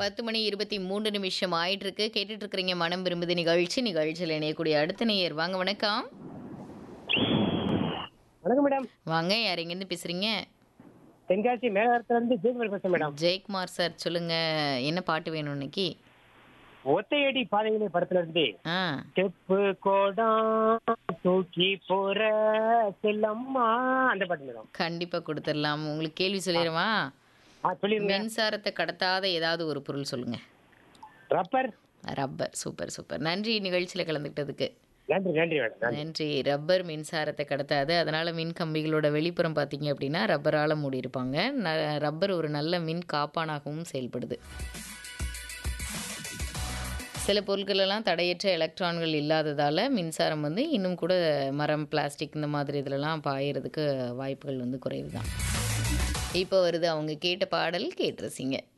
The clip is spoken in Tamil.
பத்து மணி இருபத்தி மூன்று நிமிஷம் ஆயிட்டு இருக்கு கேட்டுட்டு இருக்கிறீங்க மனம் விரும்புது நிகழ்ச்சி நிகழ்ச்சியில் இணையக்கூடிய அடுத்த நேயர் வாங்க வணக்கம் வணக்கம் மேடம் வாங்க யார் எங்கேருந்து பேசுறீங்க தென்காசி மேலத்துல இருந்து ஜெயக்குமார் பேசுறேன் மேடம் ஜெயக்குமார் சார் சொல்லுங்க என்ன பாட்டு வேணும் இன்னைக்கு ஒத்தையடி பாதைகளே படத்துல இருந்து ஆ செப்பு கோடம் தூக்கி போற செல்லம்மா அந்த பாட்டு மேடம் கண்டிப்பா கொடுத்துடலாம் உங்களுக்கு கேள்வி சொல்லிடுவா ஆ சொல்லிருங்க மின்சாரத்தை கடத்தாத ஏதாவது ஒரு பொருள் சொல்லுங்க ரப்பர் ரப்பர் சூப்பர் சூப்பர் நன்றி நிகழ்ச்சியில் கலந்துக்கிட்டதுக்கு நன்றி நன்றி மேடம் நன்றி. நன்றி ரப்பர் மின்சாரத்தை கடத்தாது அதனால மின் கம்பிகளோட வெளிப்புறம் பார்த்தீங்க அப்படின்னா ரப்பரால் மூடியிருப்பாங்க ந ரப்பர் ஒரு நல்ல மின் காப்பானாகவும் செயல்படுது சில பொருட்களெல்லாம் தடையற்ற எலக்ட்ரான்கள் இல்லாததால் மின்சாரம் வந்து இன்னும் கூட மரம் பிளாஸ்டிக் இந்த மாதிரி இதிலலாம் பாயறதுக்கு வாய்ப்புகள் வந்து குறைவு தான் இப்போ வருது அவங்க கேட்ட பாடல் கேட்டு ரசிங்க